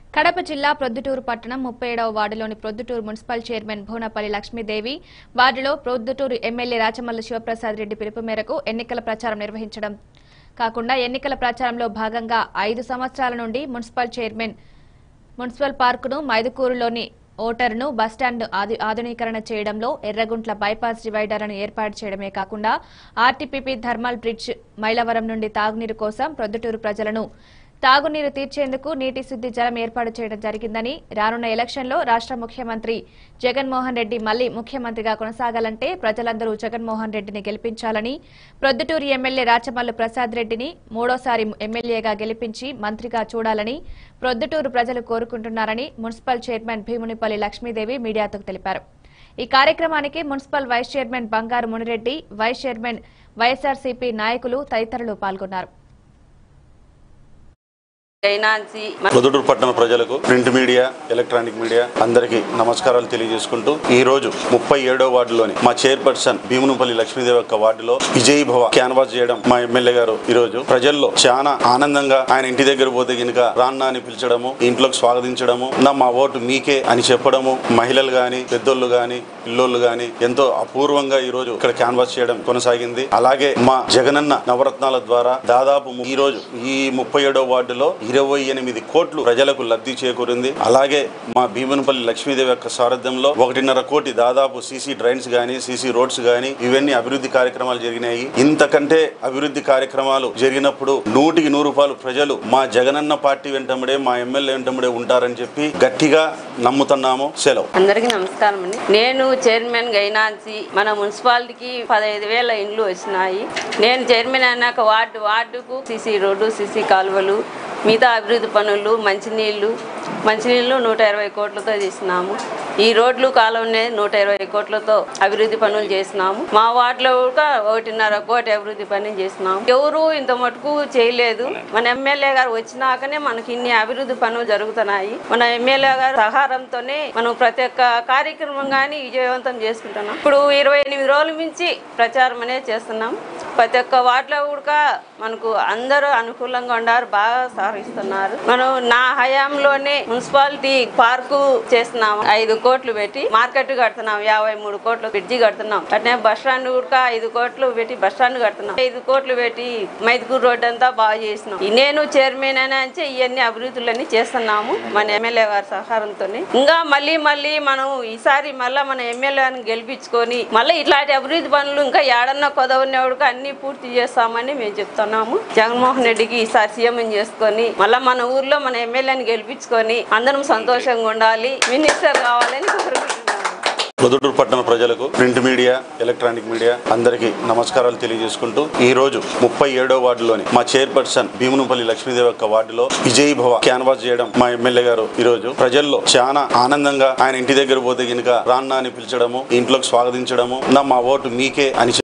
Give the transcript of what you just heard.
కడప జిల్లా ప్రొద్దుటూరు పట్టణం ముప్పై ఏడవ వార్డులోని ప్రొద్దుటూరు మున్సిపల్ చైర్మన్ భూనపల్లి లక్ష్మీదేవి వార్డులో ప్రొద్దుటూరు ఎమ్మెల్యే రాచమల్లు శివప్రసాద్ రెడ్డి పిలుపు మేరకు ఎన్నికల ప్రచారం నిర్వహించడం కాకుండా ఎన్నికల ప్రచారంలో భాగంగా ఐదు సంవత్సరాల నుండి మున్సిపల్ చైర్మన్ మున్సిపల్ పార్కును మైదుకూరులోని ఓటర్ను బస్టాండ్ ఆధు- ఆధునీకరణ చేయడంలో ఎర్రగుంట్ల బైపాస్ డివైడర్ను ఏర్పాటు చేయడమే కాకుండా ఆర్టీపీపీ థర్మల్ బ్రిడ్జ్ మైలవరం నుండి తాగునీరు కోసం ప్రొద్దుటూరు ప్రజలను తాగునీరు తీర్చేందుకు నీటి శుద్ధి జలం ఏర్పాటు చేయడం జరిగిందని రానున్న ఎలక్షన్లో రాష్ట్ర ముఖ్యమంత్రి జగన్మోహన్ రెడ్డి మళ్లీ ముఖ్యమంత్రిగా కొనసాగాలంటే ప్రజలందరూ జగన్మోహన్ రెడ్డిని గెలిపించాలని ప్రొద్దుటూరు ఎమ్మెల్యే రాచమల్లు ప్రసాద్ రెడ్డిని మూడోసారి ఎమ్మెల్యేగా గెలిపించి మంత్రిగా చూడాలని ప్రొద్దుటూరు ప్రజలు కోరుకుంటున్నారని మున్సిపల్ చైర్మన్ భీమునిపల్లి లక్ష్మీదేవి మీడియాతో తెలిపారు ఈ కార్యక్రమానికి మున్సిపల్ వైస్ చైర్మన్ బంగారు మునిరెడ్డి వైస్ చైర్మన్ వైఎస్ఆర్సీపీ నాయకులు తదితరులు పాల్గొన్నారు గైనాన్సి పొదుటూరు పట్టణ ప్రజలకు ప్రింట్ మీడియా ఎలక్ట్రానిక్ మీడియా అందరికీ నమస్కారాలు తెలియజేసుకుంటూ ఈ రోజు ముప్పై ఏడో వార్డులోని మా చైర్పర్సన్ భీమునుపల్లి లక్ష్మీదేవి యొక్క వార్డులో విజయ్ భవ క్యాన్వాస్ చేయడం మా ఎమ్మెల్యే గారు ఈ రోజు ప్రజల్లో చాలా ఆనందంగా ఆయన ఇంటి దగ్గర పోతే గనుక రాన్నా అని పిలిచడము ఇంట్లోకి స్వాగతించడము నా మా ఓటు మీకే అని చెప్పడము మహిళలు గాని పెద్దోళ్ళు గాని పిల్లోళ్ళు గాని ఎంతో అపూర్వంగా ఈ రోజు ఇక్కడ క్యాన్వాస్ చేయడం కొనసాగింది అలాగే మా జగనన్న నవరత్నాల ద్వారా దాదాపు ము- ఈ రోజు ఈ ముప్పై ఏడో వార్డులో ఇరవై ఎనిమిది కోట్లు ప్రజలకు లబ్ధి చేకూరింది అలాగే మా భీమనపల్లి లక్ష్మీదేవి యొక్క సారథ్యంలో ఒకటిన్నర కోటి దాదాపు సీసీ డ్రైన్స్ గానీ సీసీ రోడ్స్ గానీ ఇవన్నీ అభివృద్ధి కార్యక్రమాలు జరిగినాయి ఇంతకంటే అభివృద్ధి కార్యక్రమాలు జరిగినప్పుడు నూటికి నూరు రూపాయలు ప్రజలు మా జగనన్న పార్టీ వెంటబడే మా ఎమ్మెల్యే వెంటబడే ఉంటారని చెప్పి గట్టిగా నమ్ముతున్నాము సెలవు అందరికీ నమస్కారం అండి నేను చైర్మన్ గైనాన్సి మన మున్సిపాలిటీకి పదహైదు వేల ఇండ్లు వచ్చినాయి నేను చైర్మన్ అయినాక వార్డు వార్డుకు సీసీ రోడ్డు సీసీ కాలువలు మిగతా అభివృద్ధి పనులు మంచినీళ్ళు మంచినీళ్ళు నూట ఇరవై కోట్లతో చేసినాము ఈ రోడ్లు కాలువనే నూట ఇరవై కోట్లతో అభివృద్ధి పనులు చేసినాము మా వార్డులో కూడా ఒకటిన్నర కోటి అభివృద్ధి పనులు చేసినాము ఎవరు ఇంత మటుకు చేయలేదు మన ఎమ్మెల్యే గారు వచ్చినాకనే మనకి ఇన్ని అభివృద్ధి పనులు జరుగుతున్నాయి మన ఎమ్మెల్యే గారు సహారంతోనే మనం ప్రతి ఒక్క కార్యక్రమం కానీ విజయవంతం చేసుకుంటున్నాం ఇప్పుడు ఇరవై ఎనిమిది రోజుల మించి ప్రచారం అనేది చేస్తున్నాం ప్రతి ఒక్క వార్డులో కూడా మనకు అందరూ అనుకూలంగా ఉన్నారు బాగా సహకరిస్తున్నారు మనం నా హయాంలోనే మున్సిపాలిటీ పార్కు చేస్తున్నాం ఐదు కోట్లు పెట్టి మార్కెట్ కడుతున్నాం యాభై మూడు కోట్లు బ్రిడ్జి కడుతున్నాం అట్నే బస్ స్టాండ్ కూడా ఐదు కోట్లు పెట్టి బస్ స్టాండ్ కడుతున్నాం ఐదు కోట్లు పెట్టి మైదుకూరు రోడ్ అంతా బాగా చేసినాం ఈ నేను చైర్మన్ అని అంటే ఇవన్నీ అభివృద్ధులన్నీ చేస్తున్నాము మన ఎమ్మెల్యే గారి సహకారంతో ఇంకా మళ్ళీ మళ్ళీ మనం ఈసారి మళ్ళీ మన ఎమ్మెల్యేని గెలిపించుకొని మళ్ళీ ఇట్లాంటి అభివృద్ధి పనులు ఇంకా ఏడన్నా కొదవనేవాడుకు అన్ని పూర్తి చేస్తామని మేము చెప్తున్నాము జగన్మోహన్ రెడ్డికి ఈసారి సీఎం చేసుకొని మళ్ళీ మన ఊర్లో మన ఎమ్మెల్యేని గెలిపించుకొని అందరం సంతోషంగా ఉండాలి మినిస్టర్ కావాలని కోరుకుంటున్నాము పొదుటూరు పట్టణ ప్రజలకు ప్రింట్ మీడియా ఎలక్ట్రానిక్ మీడియా అందరికీ నమస్కారాలు తెలియజేసుకుంటూ ఈ రోజు ముప్పై ఏడో వార్డులోని మా చైర్పర్సన్ భీమునుపల్లి లక్ష్మీదేవి యొక్క వార్డులో విజయ్ భవ క్యాన్వాస్ చేయడం మా ఎమ్మెల్యే గారు ఈ రోజు ప్రజల్లో చాలా ఆనందంగా ఆయన ఇంటి దగ్గర పోతే గనుక రాన్నా అని పిలిచడము ఇంట్లోకి స్వాగతించడము నా మా ఓటు మీకే అని